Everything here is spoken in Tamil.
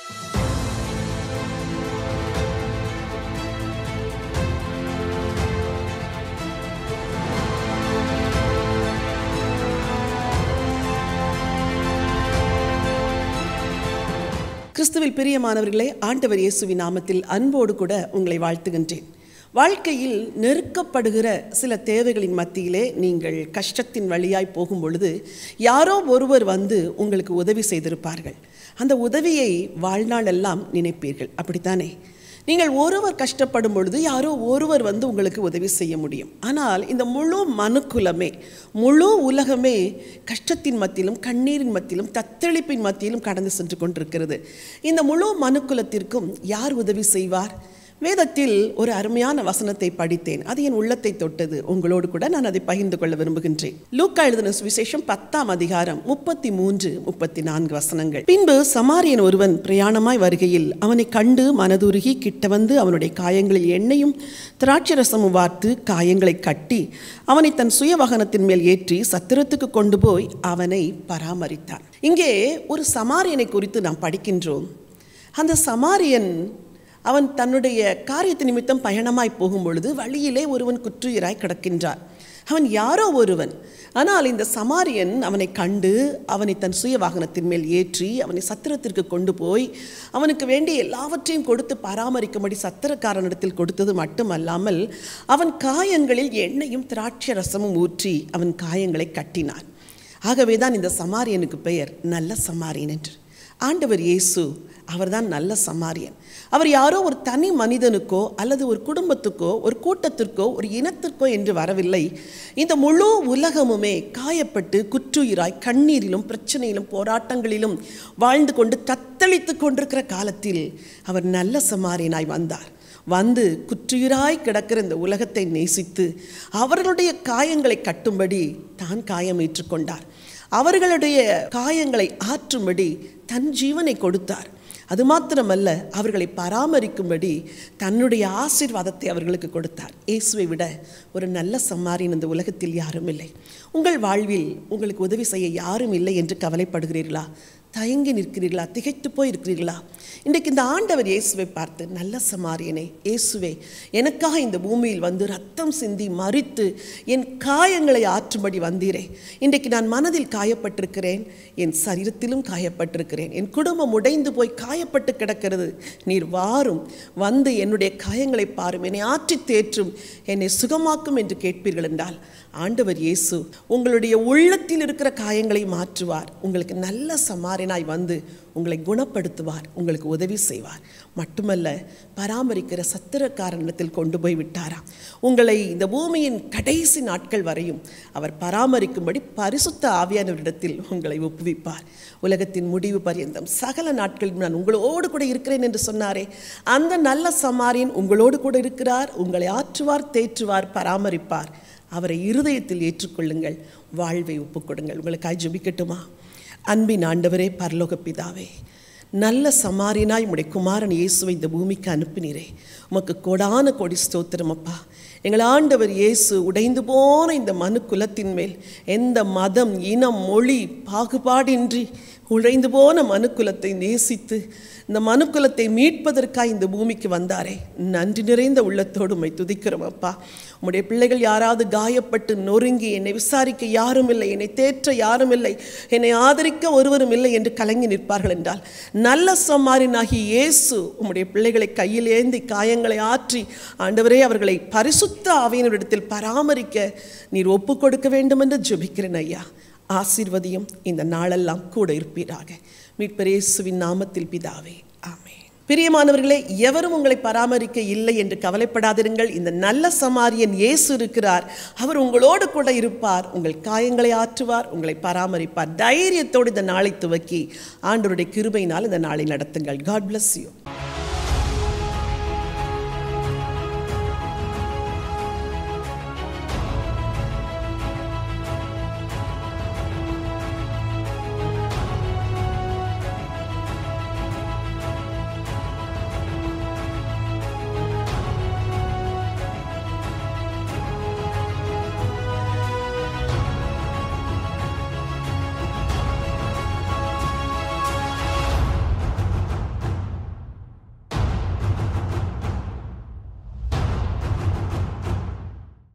கிறிஸ்துவில் பிரியமானவர்களே ஆண்டவர் இயேசுவின் நாமத்தில் அன்போடு கூட உங்களை வாழ்த்துகின்றேன் வாழ்க்கையில் நெருக்கப்படுகிற சில தேவைகளின் மத்தியிலே நீங்கள் கஷ்டத்தின் வழியாய் போகும் பொழுது யாரோ ஒருவர் வந்து உங்களுக்கு உதவி செய்திருப்பார்கள் அந்த உதவியை வாழ்நாள் எல்லாம் நினைப்பீர்கள் அப்படித்தானே நீங்கள் ஒருவர் கஷ்டப்படும் பொழுது யாரோ ஒருவர் வந்து உங்களுக்கு உதவி செய்ய முடியும் ஆனால் இந்த முழு மனுக்குலமே முழு உலகமே கஷ்டத்தின் மத்தியிலும் கண்ணீரின் மத்தியிலும் தத்தளிப்பின் மத்தியிலும் கடந்து சென்று கொண்டிருக்கிறது இந்த முழு மனுக்குலத்திற்கும் யார் உதவி செய்வார் வேதத்தில் ஒரு அருமையான வசனத்தை படித்தேன் அது என் உள்ளத்தை தொட்டது உங்களோடு கூட நான் அதை பகிர்ந்து கொள்ள விரும்புகின்றேன் லூக்கா எழுதின சுவிசேஷம் பத்தாம் அதிகாரம் முப்பத்தி மூன்று முப்பத்தி நான்கு வசனங்கள் பின்பு சமாரியன் ஒருவன் பிரயாணமாய் வருகையில் அவனை கண்டு மனதுருகி கிட்ட வந்து அவனுடைய காயங்களில் எண்ணெயும் திராட்சரசமும் வார்த்து காயங்களை கட்டி அவனை தன் சுய வாகனத்தின் மேல் ஏற்றி சத்திரத்துக்கு கொண்டு போய் அவனை பராமரித்தான் இங்கே ஒரு சமாரியனை குறித்து நாம் படிக்கின்றோம் அந்த சமாரியன் அவன் தன்னுடைய காரியத்து நிமித்தம் பயணமாய் போகும் பொழுது வழியிலே ஒருவன் குற்றுயிராய் கிடக்கின்றார் அவன் யாரோ ஒருவன் ஆனால் இந்த சமாரியன் அவனை கண்டு அவனை தன் சுய வாகனத்தின் மேல் ஏற்றி அவனை சத்திரத்திற்கு கொண்டு போய் அவனுக்கு வேண்டிய எல்லாவற்றையும் கொடுத்து பராமரிக்கும்படி சத்திரக்காரனிடத்தில் கொடுத்தது மட்டுமல்லாமல் அவன் காயங்களில் எண்ணெயும் திராட்சை ரசமும் ஊற்றி அவன் காயங்களை கட்டினான் ஆகவே தான் இந்த சமாரியனுக்கு பெயர் நல்ல சமாரியன் என்று ஆண்டவர் இயேசு அவர்தான் நல்ல சமாரியன் அவர் யாரோ ஒரு தனி மனிதனுக்கோ அல்லது ஒரு குடும்பத்துக்கோ ஒரு கூட்டத்திற்கோ ஒரு இனத்திற்கோ என்று வரவில்லை இந்த முழு உலகமுமே காயப்பட்டு குற்றுயிராய் கண்ணீரிலும் பிரச்சனையிலும் போராட்டங்களிலும் வாழ்ந்து கொண்டு தத்தளித்து கொண்டிருக்கிற காலத்தில் அவர் நல்ல சமாரியனாய் வந்தார் வந்து குற்றுயிராய் கிடக்கிற இந்த உலகத்தை நேசித்து அவர்களுடைய காயங்களை கட்டும்படி தான் காயம் ஏற்றுக்கொண்டார் அவர்களுடைய காயங்களை ஆற்றும்படி தன் ஜீவனை கொடுத்தார் அது மாத்திரமல்ல அவர்களை பராமரிக்கும்படி தன்னுடைய ஆசீர்வாதத்தை அவர்களுக்கு கொடுத்தார் இயேசுவை விட ஒரு நல்ல சம்மாரின் இந்த உலகத்தில் யாரும் இல்லை உங்கள் வாழ்வில் உங்களுக்கு உதவி செய்ய யாரும் இல்லை என்று கவலைப்படுகிறீர்களா தயங்கி நிற்கிறீர்களா திகைத்து போய் இருக்கிறீர்களா இன்றைக்கு இந்த ஆண்டவர் இயேசுவை பார்த்து நல்ல சமாரியனே இயேசுவே எனக்காக இந்த பூமியில் வந்து ரத்தம் சிந்தி மறித்து என் காயங்களை ஆற்றும்படி வந்தீரே இன்றைக்கு நான் மனதில் காயப்பட்டிருக்கிறேன் என் சரீரத்திலும் காயப்பட்டிருக்கிறேன் என் குடும்பம் உடைந்து போய் காயப்பட்டு கிடக்கிறது நீர் வாரும் வந்து என்னுடைய காயங்களை பாரும் என்னை ஆற்றி தேற்றும் என்னை சுகமாக்கும் என்று கேட்பீர்கள் என்றால் ஆண்டவர் இயேசு உங்களுடைய உள்ளத்தில் இருக்கிற காயங்களை மாற்றுவார் உங்களுக்கு நல்ல சமாரினாய் வந்து உங்களை குணப்படுத்துவார் உங்களுக்கு உதவி செய்வார் மட்டுமல்ல பராமரிக்கிற சத்திரக்காரனிடத்தில் கொண்டு போய் விட்டாராம் உங்களை இந்த பூமியின் கடைசி நாட்கள் வரையும் அவர் பராமரிக்கும்படி பரிசுத்த ஆவியானவரிடத்தில் உங்களை ஒப்புவிப்பார் உலகத்தின் முடிவு பரியந்தம் சகல நாட்களில் நான் உங்களோடு கூட இருக்கிறேன் என்று சொன்னாரே அந்த நல்ல சமாரியன் உங்களோடு கூட இருக்கிறார் உங்களை ஆற்றுவார் தேற்றுவார் பராமரிப்பார் அவரை இருதயத்தில் ஏற்றுக்கொள்ளுங்கள் வாழ்வை ஒப்புக்கொடுங்கள் உங்களுக்காய் ஜெபிக்கட்டுமா அன்பின் ஆண்டவரே பரலோக பிதாவே நல்ல சமாரினாய் உடைய குமாரன் இயேசுவை இந்த பூமிக்கு அனுப்பினீரே உமக்கு கோடான கோடி ஸ்தோத்திரம் அப்பா எங்கள் ஆண்டவர் இயேசு உடைந்து போன இந்த மனு குலத்தின் மேல் எந்த மதம் இனம் மொழி பாகுபாடின்றி உழைந்து போன மனுக்குலத்தை நேசித்து இந்த மனுக்குலத்தை மீட்பதற்காக இந்த பூமிக்கு வந்தாரே நன்றி நிறைந்த உள்ளத்தோடு உம்மை துதிக்கிறோம் அப்பா உம்முடைய பிள்ளைகள் யாராவது காயப்பட்டு நொறுங்கி என்னை விசாரிக்க யாரும் இல்லை என்னை தேற்ற யாரும் இல்லை என்னை ஆதரிக்க ஒருவரும் இல்லை என்று கலங்கி நிற்பார்கள் என்றால் நல்ல சம்மாரினாகி இயேசு உம்முடைய பிள்ளைகளை கையில் ஏந்தி காயங்களை ஆற்றி ஆண்டவரே அவர்களை பரிசுத்த ஆவியினரிடத்தில் பராமரிக்க நீர் ஒப்பு கொடுக்க வேண்டும் என்று ஜெபிக்கிறேன் ஐயா ஆசீர்வதியும் இந்த நாளெல்லாம் கூட இருப்பீராக மீட்பரேசுவின் நாமத்தில் பிதாவே ஆமே பிரியமானவர்களே எவரும் உங்களை பராமரிக்க இல்லை என்று கவலைப்படாதிருங்கள் இந்த நல்ல சமாரியன் இயேசு இருக்கிறார் அவர் உங்களோடு கூட இருப்பார் உங்கள் காயங்களை ஆற்றுவார் உங்களை பராமரிப்பார் தைரியத்தோடு இந்த நாளை துவக்கி ஆண்டவருடைய கிருபையினால் இந்த நாளை நடத்துங்கள் காட் bless யூ